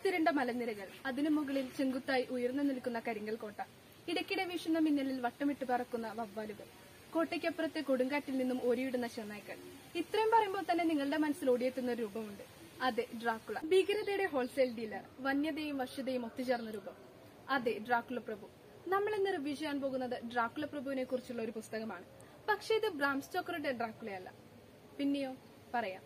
കറുത്തിരണ്ട മലനിരകൾ അതിനു മുകളിൽ ചെങ്കുത്തായി ഉയർന്നു നിൽക്കുന്ന കരിങ്കൽ കോട്ട ഇടയ്ക്കിടെ വീശുന്ന മിന്നലിൽ വട്ടമിട്ട് പറക്കുന്ന വവ്വാലുകൾ കോട്ടയ്ക്കപ്പുറത്തെ കൊടുങ്കാറ്റിൽ നിന്നും ഓരിയിടുന്ന ചെന്നായ്ക്കൾ ഇത്രയും പറയുമ്പോൾ തന്നെ നിങ്ങളുടെ മനസ്സിൽ ഓടിയെത്തുന്ന ഒരു രൂപമുണ്ട് അതെ ഡ്രാക്കുള ഭീകരതയുടെ ഹോൾസെയിൽ ഡീലർ വന്യതയും വശ്യതയും ഒത്തുചേർന്ന രൂപം അതെ ഡ്രാക്കുള പ്രഭു നമ്മൾ ഇന്ന് റിവ്യൂ ചെയ്യാൻ പോകുന്നത് ഡ്രാക്കുള പ്രഭുവിനെ കുറിച്ചുള്ള ഒരു പുസ്തകമാണ് പക്ഷേ ഇത് ബ്രാം സ്റ്റോക്കറുടെ ഡ്രാക്കുളയല്ല പിന്നെയോ പറയാം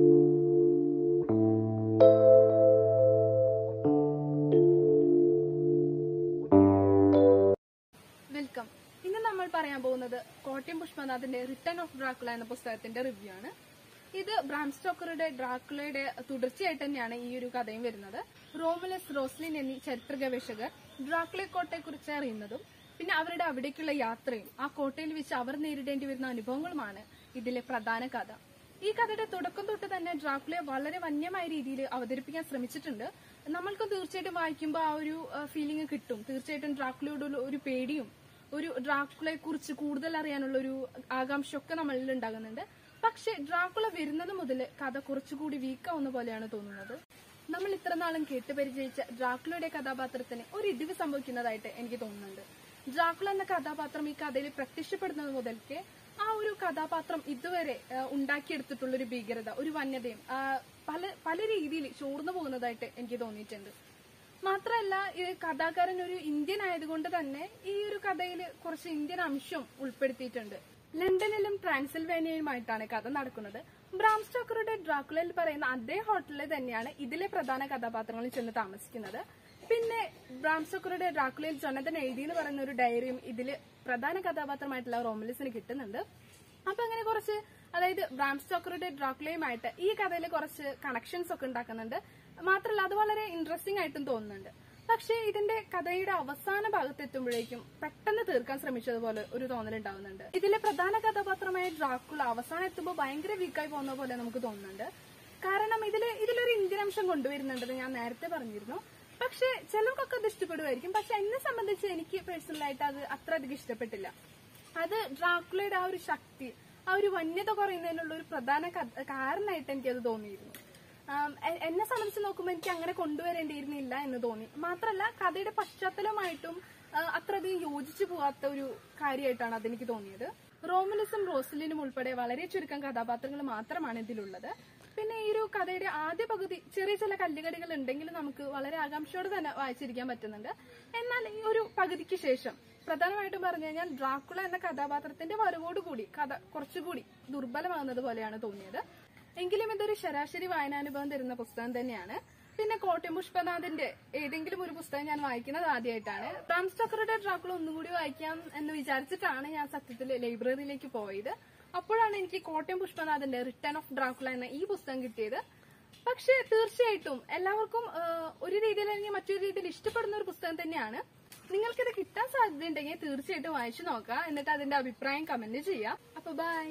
വെൽക്കം ഇന്ന് നമ്മൾ പറയാൻ പോകുന്നത് കോട്ടയം പുഷ്പനാഥിന്റെ റിട്ടേൺ ഓഫ് ഡ്രാക്കുള എന്ന പുസ്തകത്തിന്റെ റിവ്യൂ ആണ് ഇത് ബ്രാം സ്റ്റോക്കറുടെ ഡ്രാക്കുളയുടെ തുടർച്ചയായിട്ട് തന്നെയാണ് ഈ ഒരു കഥയും വരുന്നത് റോമുലസ് റോസ്ലിൻ എന്നീ ചരിത്ര ഗവേഷകർ ഡ്രാക്കുളെ കോട്ടയെ കുറിച്ച് അറിയുന്നതും പിന്നെ അവരുടെ അവിടേക്കുള്ള യാത്രയും ആ കോട്ടയിൽ വെച്ച് അവർ നേരിടേണ്ടി വരുന്ന അനുഭവങ്ങളുമാണ് ഇതിലെ പ്രധാന കഥ ഈ കഥയുടെ തുടക്കം തൊട്ട് തന്നെ ഡ്രാക്കുളയെ വളരെ വന്യമായ രീതിയിൽ അവതരിപ്പിക്കാൻ ശ്രമിച്ചിട്ടുണ്ട് നമ്മൾക്ക് തീർച്ചയായിട്ടും വായിക്കുമ്പോൾ ആ ഒരു ഫീലിംഗ് കിട്ടും തീർച്ചയായിട്ടും ഡ്രാക്കുളയോട് ഒരു പേടിയും ഒരു ഡ്രാക്കുളയെ കുറിച്ച് കൂടുതൽ അറിയാനുള്ള ഒരു ആകാംക്ഷയൊക്കെ നമ്മളിൽ ഉണ്ടാകുന്നുണ്ട് പക്ഷെ ഡ്രാക്കുള വരുന്നത് മുതൽ കഥ കുറച്ചുകൂടി വീക്കാവുന്ന പോലെയാണ് തോന്നുന്നത് നമ്മൾ ഇത്ര നാളും കേട്ട് പരിചയിച്ച ഡ്രാക്കുളയുടെ കഥാപാത്രത്തിന് ഒരു ഇടിവ് സംഭവിക്കുന്നതായിട്ട് എനിക്ക് തോന്നുന്നുണ്ട് ഡ്രാക്കുള എന്ന കഥാപാത്രം ഈ കഥയിൽ പ്രത്യക്ഷപ്പെടുന്നത് മുതൽക്ക് ആ ഒരു കഥാപാത്രം ഇതുവരെ ആ, ഉണ്ടാക്കിയെടുത്തിട്ടുള്ള ഒരു ഭീകരത ഒരു വന്യതയും ആ, പല പല രീതിയിൽ ചോർന്നു പോകുന്നതായിട്ട് എനിക്ക് തോന്നിയിട്ടുണ്ട് മാത്രമല്ല ഈ കഥാകാരൻ ഒരു ഇന്ത്യൻ ആയതുകൊണ്ട് തന്നെ ഈ ഒരു കഥയിൽ കുറച്ച് ഇന്ത്യൻ അംശം ഉൾപ്പെടുത്തിയിട്ടുണ്ട് ലണ്ടനിലും ട്രാൻസിൽവേനിയയുമായിട്ടാണ് കഥ നടക്കുന്നത് ബ്രാം സ്റ്റോക്കറുടെ ഡ്രാക്കുലയിൽ പറയുന്ന അതേ ഹോട്ടലിൽ തന്നെയാണ് ഇതിലെ പ്രധാന കഥാപാത്രങ്ങളിൽ ചെന്ന് താമസിക്കുന്നത് പിന്നെ ബ്രാം സ്റ്റോക്കറുടെ ഡ്രാക്കുലയിൽ ജനതൻ എഴുതി എന്ന് പറയുന്ന ഒരു ഡയറിയും ഇതില് പ്രധാന കഥാപാത്രമായിട്ടുള്ള റോമലിസിന് കിട്ടുന്നുണ്ട് അപ്പൊ അങ്ങനെ കുറച്ച് അതായത് ബ്രാം സ്റ്റോക്കറുടെ ഡ്രാക്കുലയുമായിട്ട് ഈ കഥയിൽ കുറച്ച് കണക്ഷൻസ് ഒക്കെ ഉണ്ടാക്കുന്നുണ്ട് മാത്രമല്ല അത് വളരെ ഇൻട്രസ്റ്റിംഗ് ആയിട്ടും തോന്നുന്നുണ്ട് പക്ഷേ ഇതിന്റെ കഥയുടെ അവസാന ഭാഗത്ത് എത്തുമ്പോഴേക്കും പെട്ടെന്ന് തീർക്കാൻ ശ്രമിച്ചതുപോലെ ഒരു തോന്നലുണ്ടാവുന്നുണ്ട് ഇതിലെ പ്രധാന കഥാപാത്രമായ ഡ്രാക്കുള അവസാനം എത്തുമ്പോൾ ഭയങ്കര വീക്കായി പോകുന്ന പോലെ നമുക്ക് തോന്നുന്നുണ്ട് കാരണം ഇതില് ഇതിലൊരു ഇന്ത്യൻ അംശം കൊണ്ടുവരുന്നുണ്ടെന്ന് ഞാൻ നേരത്തെ പറഞ്ഞിരുന്നു പക്ഷെ ചിലർക്കൊക്കെ അത് ഇഷ്ടപ്പെടുമായിരിക്കും പക്ഷെ എന്നെ സംബന്ധിച്ച് എനിക്ക് പേഴ്സണലായിട്ട് അത് അത്ര അധികം ഇഷ്ടപ്പെട്ടില്ല അത് ഡ്രാക്കുളയുടെ ആ ഒരു ശക്തി ആ ഒരു വന്യത കുറയുന്നതിനുള്ള ഒരു പ്രധാന ക- കാരണമായിട്ട് എനിക്കത് തോന്നിയിരുന്നു ആം, എ- എന്നെ സംബന്ധിച്ച് നോക്കുമ്പോൾ എനിക്ക് അങ്ങനെ കൊണ്ടുവരേണ്ടിയിരുന്നില്ല എന്ന് തോന്നി മാത്രമല്ല കഥയുടെ പശ്ചാത്തലമായിട്ടും ആ, അത്രയധികം യോജിച്ചു പോവാത്ത ഒരു കാര്യമായിട്ടാണ് അതെനിക്ക് തോന്നിയത് റോമുലസും റോസലിനും ഉൾപ്പെടെ വളരെ ചുരുക്കം കഥാപാത്രങ്ങൾ മാത്രമാണ് ഇതിലുള്ളത് പിന്നെ ഈ ഒരു കഥയുടെ ആദ്യ പകുതി ചെറിയ ചില കല്ലുകടികൾ ഉണ്ടെങ്കിലും നമുക്ക് വളരെ ആകാംക്ഷയോടെ തന്നെ വായിച്ചിരിക്കാൻ പറ്റുന്നുണ്ട് എന്നാൽ ഈ ഒരു പകുതിക്ക് ശേഷം പ്രധാനമായിട്ടും പറഞ്ഞു കഴിഞ്ഞാൽ ഡ്രാക്കുള എന്ന കഥാപാത്രത്തിന്റെ വരവോടുകൂടി കഥ കുറച്ചുകൂടി ദുർബലമാകുന്നത് പോലെയാണ് തോന്നിയത് എങ്കിലും ഇതൊരു ശരാശരി വായനാനുഭവം തരുന്ന പുസ്തകം തന്നെയാണ് പിന്നെ കോട്ടയം പുഷ്പനാഥിന്റെ ഏതെങ്കിലും ഒരു പുസ്തകം ഞാൻ വായിക്കുന്നത് ആദ്യമായിട്ടാണ് റാം സ്റ്റോക്കറുടെ ഡ്രാക്കുള ഒന്നുകൂടി വായിക്കാം എന്ന് വിചാരിച്ചിട്ടാണ് ഞാൻ സത്യത്തിൽ ലൈബ്രറിയിലേക്ക് പോയത് അപ്പോഴാണ് എനിക്ക് കോട്ടയം പുഷ്പനാഥിന്റെ റിട്ടേൺ ഓഫ് ഡ്രാക്കുള എന്ന ഈ പുസ്തകം കിട്ടിയത് പക്ഷേ തീർച്ചയായിട്ടും എല്ലാവർക്കും ആ, ഒരു രീതിയിൽ അല്ലെങ്കിൽ മറ്റൊരു രീതിയിൽ ഇഷ്ടപ്പെടുന്ന ഒരു പുസ്തകം തന്നെയാണ് നിങ്ങൾക്കിത് കിട്ടാൻ സാധ്യതയുണ്ടെങ്കിൽ തീർച്ചയായിട്ടും വായിച്ചു നോക്കുക എന്നിട്ട് അതിന്റെ അഭിപ്രായം കമന്റ് ചെയ്യാം അപ്പൊ ബൈ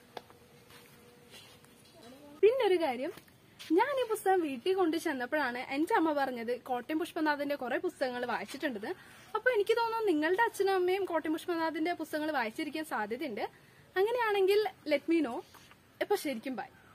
പിന്നൊരു കാര്യം ഞാൻ ഈ പുസ്തകം വീട്ടിൽ കൊണ്ട് ചെന്നപ്പോഴാണ് എന്റെ അമ്മ പറഞ്ഞത് കോട്ടയം പുഷ്പനാഥിന്റെ കുറെ പുസ്തകങ്ങൾ വായിച്ചിട്ടുണ്ടെന്ന് അപ്പൊ എനിക്ക് തോന്നുന്നു നിങ്ങളുടെ അച്ഛനും അമ്മയും കോട്ടയം പുഷ്പനാഥിന്റെ പുസ്തകങ്ങൾ വായിച്ചിരിക്കാൻ സാധ്യതയുണ്ട് അങ്ങനെയാണെങ്കിൽ ലെറ്റ് മീ നോ ഇപ്പൊ ശരിക്കും ബൈ